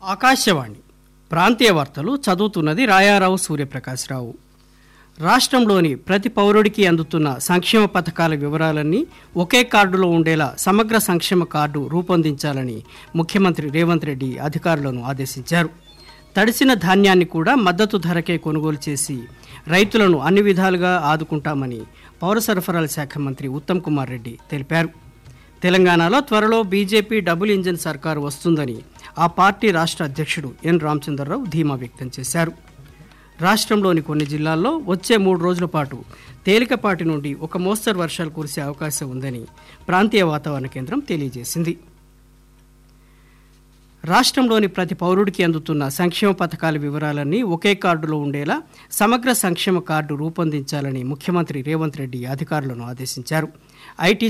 ఆకాశవాణి ప్రాంతీయ వార్తలు చదువుతున్నది రాయారావు సూర్యప్రకాశ్రావు రాష్ట్రంలోని ప్రతి పౌరుడికి అందుతున్న సంక్షేమ పథకాల వివరాలన్నీ ఒకే కార్డులో ఉండేలా సమగ్ర సంక్షేమ కార్డు రూపొందించాలని ముఖ్యమంత్రి రేవంత్ రెడ్డి అధికారులను ఆదేశించారు తడిసిన ధాన్యాన్ని కూడా మద్దతు ధరకే కొనుగోలు చేసి రైతులను అన్ని విధాలుగా ఆదుకుంటామని పౌర సరఫరాల శాఖ మంత్రి ఉత్తమ్ కుమార్ రెడ్డి తెలిపారు తెలంగాణలో త్వరలో బీజేపీ డబుల్ ఇంజిన్ సర్కారు వస్తుందని ఆ పార్టీ రాష్ట్ర అధ్యక్షుడు ఎన్ రామచంద్రరావు ధీమా వ్యక్తం చేశారు రాష్ట్రంలోని కొన్ని జిల్లాల్లో వచ్చే మూడు రోజుల పాటు తేలికపాటి నుండి ఒక మోస్తరు వర్షాలు కురిసే అవకాశం ఉందని ప్రాంతీయ వాతావరణ కేంద్రం తెలియజేసింది రాష్ట్రంలోని ప్రతి పౌరుడికి అందుతున్న సంక్షేమ పథకాల వివరాలన్నీ ఒకే కార్డులో ఉండేలా సమగ్ర సంక్షేమ కార్డు రూపొందించాలని ముఖ్యమంత్రి రేవంత్ రెడ్డి అధికారులను ఆదేశించారు ఐటీ